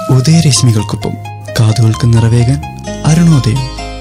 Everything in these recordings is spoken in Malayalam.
ഉദയരശ്മികൾക്കൊപ്പം കാതുകൾക്ക് നിറവേകാൻ അരുണോദയം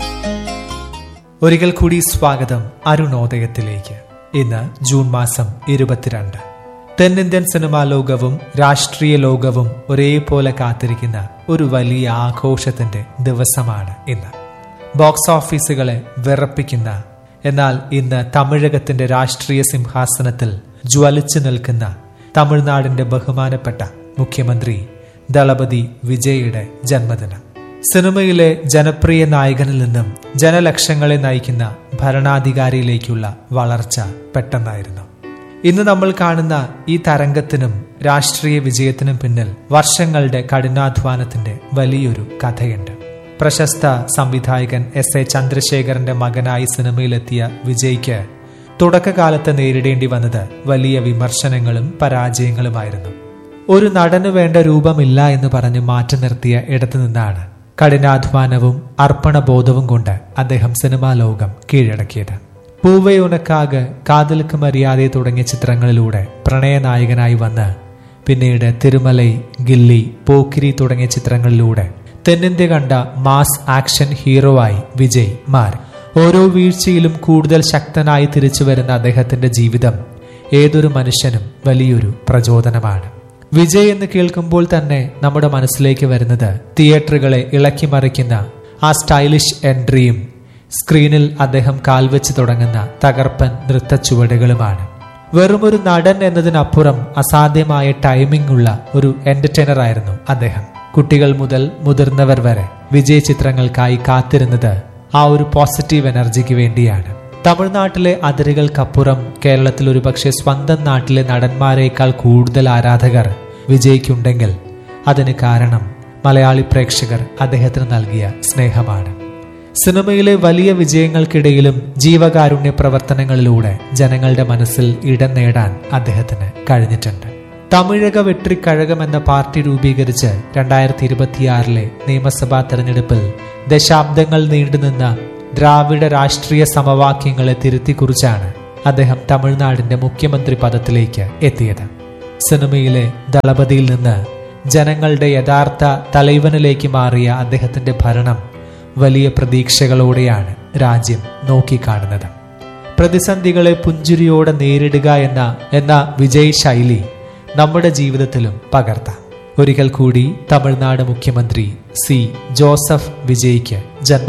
ഒരിക്കൽ കൂടി സ്വാഗതം അരുണോദയത്തിലേക്ക് ഇന്ന് ജൂൺ മാസം ഇരുപത്തിരണ്ട് തെന്നിന്ത്യൻ സിനിമാ ലോകവും രാഷ്ട്രീയ ലോകവും ഒരേപോലെ കാത്തിരിക്കുന്ന ഒരു വലിയ ആഘോഷത്തിന്റെ ദിവസമാണ് ഇന്ന് ബോക്സ് ഓഫീസുകളെ വിറപ്പിക്കുന്ന എന്നാൽ ഇന്ന് തമിഴകത്തിന്റെ രാഷ്ട്രീയ സിംഹാസനത്തിൽ ജ്വലിച്ചു നിൽക്കുന്ന തമിഴ്നാടിന്റെ ബഹുമാനപ്പെട്ട മുഖ്യമന്ത്രി ദളപതി വിജയുടെ ജന്മദിനം സിനിമയിലെ ജനപ്രിയ നായകനിൽ നിന്നും ജനലക്ഷങ്ങളെ നയിക്കുന്ന ഭരണാധികാരിയിലേക്കുള്ള വളർച്ച പെട്ടെന്നായിരുന്നു ഇന്ന് നമ്മൾ കാണുന്ന ഈ തരംഗത്തിനും രാഷ്ട്രീയ വിജയത്തിനും പിന്നിൽ വർഷങ്ങളുടെ കഠിനാധ്വാനത്തിന്റെ വലിയൊരു കഥയുണ്ട് പ്രശസ്ത സംവിധായകൻ എസ് എ ചന്ദ്രശേഖരന്റെ മകനായി സിനിമയിലെത്തിയ വിജയ്ക്ക് തുടക്കകാലത്ത് നേരിടേണ്ടി വന്നത് വലിയ വിമർശനങ്ങളും പരാജയങ്ങളുമായിരുന്നു ഒരു നടന് വേണ്ട രൂപമില്ല എന്ന് പറഞ്ഞ് മാറ്റി നിർത്തിയ ഇടത്തു നിന്നാണ് കഠിനാധ്വാനവും അർപ്പണബോധവും കൊണ്ട് അദ്ദേഹം സിനിമാ ലോകം കീഴടക്കിയത് പൂവയുനക്കാക് കാതലുക്ക് മര്യാദ തുടങ്ങിയ ചിത്രങ്ങളിലൂടെ പ്രണയനായകനായി വന്ന് പിന്നീട് തിരുമലൈ ഗില്ലി പോക്കിരി തുടങ്ങിയ ചിത്രങ്ങളിലൂടെ തെന്നിന്ത്യ കണ്ട മാസ് ആക്ഷൻ ഹീറോ ആയി വിജയ് മാറി ഓരോ വീഴ്ചയിലും കൂടുതൽ ശക്തനായി തിരിച്ചു വരുന്ന അദ്ദേഹത്തിന്റെ ജീവിതം ഏതൊരു മനുഷ്യനും വലിയൊരു പ്രചോദനമാണ് വിജയ് എന്ന് കേൾക്കുമ്പോൾ തന്നെ നമ്മുടെ മനസ്സിലേക്ക് വരുന്നത് തിയേറ്ററുകളെ ഇളക്കി മറിക്കുന്ന ആ സ്റ്റൈലിഷ് എൻട്രിയും സ്ക്രീനിൽ അദ്ദേഹം കാൽവെച്ച് തുടങ്ങുന്ന തകർപ്പൻ നൃത്ത ചുവടുകളുമാണ് വെറുമൊരു നടൻ എന്നതിനപ്പുറം അസാധ്യമായ ടൈമിംഗ് ഉള്ള ഒരു എന്റർടൈനർ ആയിരുന്നു അദ്ദേഹം കുട്ടികൾ മുതൽ മുതിർന്നവർ വരെ വിജയ ചിത്രങ്ങൾക്കായി കാത്തിരുന്നത് ആ ഒരു പോസിറ്റീവ് എനർജിക്ക് വേണ്ടിയാണ് തമിഴ്നാട്ടിലെ അതിരുകൾക്കപ്പുറം കേരളത്തിൽ ഒരുപക്ഷെ സ്വന്തം നാട്ടിലെ നടന്മാരെക്കാൾ കൂടുതൽ ആരാധകർ വിജയ്ക്കുണ്ടെങ്കിൽ അതിന് കാരണം മലയാളി പ്രേക്ഷകർ അദ്ദേഹത്തിന് നൽകിയ സ്നേഹമാണ് സിനിമയിലെ വലിയ വിജയങ്ങൾക്കിടയിലും ജീവകാരുണ്യ പ്രവർത്തനങ്ങളിലൂടെ ജനങ്ങളുടെ മനസ്സിൽ ഇടം നേടാൻ അദ്ദേഹത്തിന് കഴിഞ്ഞിട്ടുണ്ട് തമിഴക വെട്രിക്കഴകം എന്ന പാർട്ടി രൂപീകരിച്ച് രണ്ടായിരത്തി ഇരുപത്തിയാറിലെ നിയമസഭാ തെരഞ്ഞെടുപ്പിൽ ദശാബ്ദങ്ങൾ നീണ്ടുനിന്ന ദ്രാവിഡ രാഷ്ട്രീയ സമവാക്യങ്ങളെ തിരുത്തിക്കുറിച്ചാണ് അദ്ദേഹം തമിഴ്നാടിന്റെ മുഖ്യമന്ത്രി പദത്തിലേക്ക് എത്തിയത് സിനിമയിലെ ദളപതിയിൽ നിന്ന് ജനങ്ങളുടെ യഥാർത്ഥ തലൈവനിലേക്ക് മാറിയ അദ്ദേഹത്തിന്റെ ഭരണം വലിയ പ്രതീക്ഷകളോടെയാണ് രാജ്യം നോക്കിക്കാണുന്നത് പ്രതിസന്ധികളെ പുഞ്ചിരിയോടെ നേരിടുക എന്ന എന്ന വിജയ് ശൈലി നമ്മുടെ ജീവിതത്തിലും പകർത്താം ഒരിക്കൽ കൂടി തമിഴ്നാട് മുഖ്യമന്ത്രി സി ജോസഫ് വിജയ്ക്ക്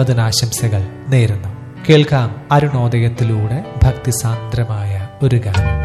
ജന്മദിനാശംസകൾ നേരുന്നു കേൾക്കാം അരുണോദയത്തിലൂടെ ഭക്തിസാന്ദ്രമായ ഒരു ഗാനം